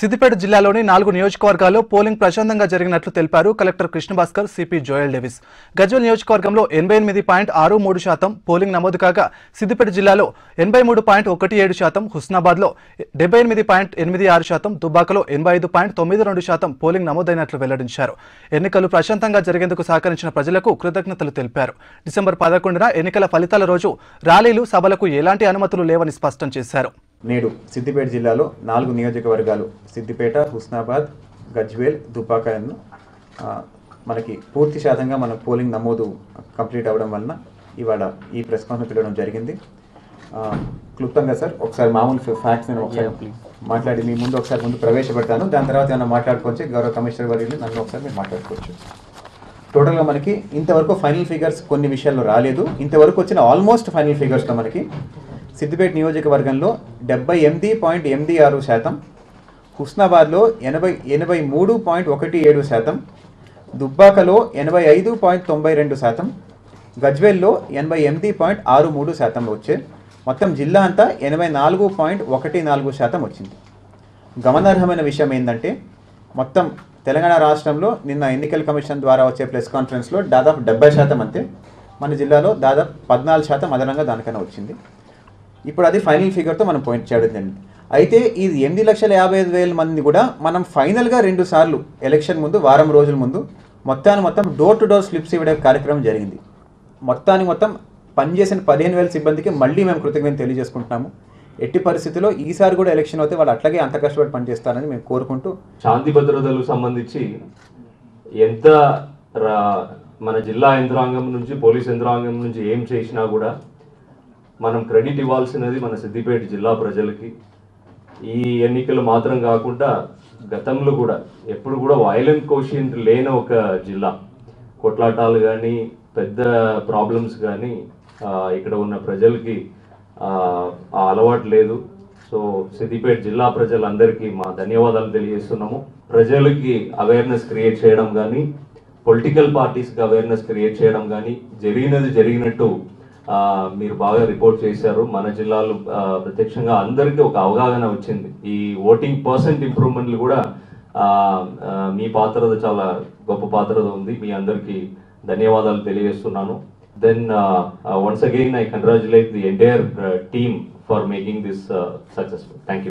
సిద్దిపేట జిల్లాలోని నాలుగు నియోజకవర్గాల్లో పోలింగ్ ప్రశాంతంగా జరిగినట్లు తెలిపారు collector Krishnabhaskar CP Joel Davis Gajwel నియోజకవర్గంలో ఎనభై ఎనిమిది పాయింట్ ఆరు మూడు శాతం పోలింగ్ నమోదు కాగా సిద్దిపేట జిల్లాలో ఎనభై మూడు పాయింట్ ఒకటి ఏడు శాతం హుస్నాబాద్లో డెబ్బై ఎనిమిది పాయింట్ ఎనిమిది ఆరు శాతం దుబ్బాకలో ఎనభై ఐదు పాయింట్ తొమ్మిది రెండు శాతం పోలింగ్ నమోదైనట్లు వెల్లడించారు ఎన్నికలు ప్రశాంతంగా జరిగేందుకు సహకరించిన ప్రజలకు కృతజ్ఞతలు తెలిపారు డిసెంబర్ పదకొండున ఎన్నికల ఫలితాల రోజు ర్యాలీలు సభలకు ఎలాంటి అనుమతులు లేవని స్పష్టం చేశారు నేడు సిద్దిపేట జిల్లాలో నాలుగు నియోజకవర్గాలు సిద్దిపేట హుస్నాబాద్ గజ్వేల్ దుబ్బాకను ఆ, మనకి పూర్తి శాతంగా మన పోలింగ్ నమోదు కంప్లీట్ అవ్వడం వలన ఇవాళ ఈ ప్రెస్ కాన్ఫరెన్స్ పిలవడం జరిగింది ఆ, క్లుప్తంగా సార్ ఒకసారి మామూలు ఫ్యాక్ట్స్ నేను ఒకసారి మాట్లాడి మీ ముందు ఒకసారి ముందు ప్రవేశపెడతాను దాని తర్వాత ఏమైనా మాట్లాడుకోవచ్చు గౌరవ కమిషనర్ వర్యులు నన్ను ఒకసారి మీరు మాట్లాడుకోవచ్చు టోటల్గా మనకి ఇంతవరకు ఫైనల్ ఫిగర్స్ కొన్ని విషయాల్లో రాలేదు ఇంతవరకు వచ్చిన ఆల్మోస్ట్ ఫైనల్ ఫిగర్స్లో మనకి సిద్దిపేట నియోజకవర్గంలో డెబ్బై ఎనిమిది పాయింట్ ఎనిమిది ఆరు శాతం హుస్నాబాద్లో ఎనభై ఎనభై మూడు పాయింట్ ఒకటి ఏడు శాతం దుబ్బాకలో ఎనభై ఐదు పాయింట్ తొంభై రెండు శాతం గజ్వేల్లో ఎనభై ఎనిమిది పాయింట్ ఆరు మూడు శాతం వచ్చే మొత్తం జిల్లా అంతా ఎనభై నాలుగు పాయింట్ ఒకటి నాలుగు శాతం వచ్చింది గమనార్హమైన విషయం ఏంటంటే మొత్తం తెలంగాణ రాష్ట్రంలో నిన్న ఎన్నికల కమిషన్ ద్వారా వచ్చే ప్రెస్ కాన్ఫరెన్స్లో దాదాపు డెబ్బై శాతం అంతే మన జిల్లాలో దాదాపు పద్నాలుగు శాతం అదనంగా దానికన్నా వచ్చింది ఇప్పుడు అది ఫైనల్ ఫిగర్తో మనం పాయింట్ చేయడం జరిగింది అయితే ఈ ఎనిమిది లక్షల యాభై ఐదు వేల మంది కూడా మనం ఫైనల్గా రెండు సార్లు ఎలక్షన్ ముందు వారం రోజుల ముందు మొత్తాన్ని మొత్తం డోర్ టు డోర్ స్లిప్స్ ఇవ్వడం కార్యక్రమం జరిగింది మొత్తానికి మొత్తం పనిచేసిన పదిహేను వేల సిబ్బందికి మళ్ళీ మేము కృతజ్ఞత తెలియజేసుకుంటున్నాము ఎట్టి పరిస్థితుల్లో ఈసారి కూడా ఎలక్షన్ అయితే వాళ్ళు అట్లాగే అంత కష్టపడి పనిచేస్తారని మేము కోరుకుంటూ శాంతి భద్రతలకు సంబంధించి ఎంత రా- మన జిల్లా యంత్రాంగం నుంచి పోలీస్ యంత్రాంగం నుంచి ఏం చేసినా కూడా మనం క్రెడిట్ ఇవ్వాల్సినది మన సిద్దిపేట జిల్లా ప్రజలకి ఈ ఎన్నికలు మాత్రం కాకుండా గతంలో కూడా ఎప్పుడు కూడా వైలెంట్ కోషియంట్ లేని ఒక జిల్లా కొట్లాటాలు కానీ పెద్ద ప్రాబ్లమ్స్ కానీ ఇక్కడ ఉన్న ప్రజలకి ఆ, ఆ అలవాటు లేదు సో సిద్దిపేట జిల్లా ప్రజలందరికీ మా ధన్యవాదాలు తెలియజేస్తున్నాము ప్రజలకి అవేర్నెస్ క్రియేట్ చేయడం కానీ పొలిటికల్ పార్టీస్కి అవేర్నెస్ క్రియేట్ చేయడం కానీ జరిగినది జరిగినట్టు ఆ, మీరు బాగా రిపోర్ట్ చేశారు మన జిల్లాలో ఆ, ప్రత్యక్షంగా అందరికీ ఒక అవగాహన వచ్చింది ఈ ఓటింగ్ పర్సెంట్ ఇంప్రూవ్మెంట్లు కూడా ఆ, ఆ, మీ పాత్రద చాలా గొప్ప పాత్రద ఉంది మీ అందరికీ ధన్యవాదాలు తెలియజేస్తున్నాను then once again I congratulate the entire team for making this successful thank you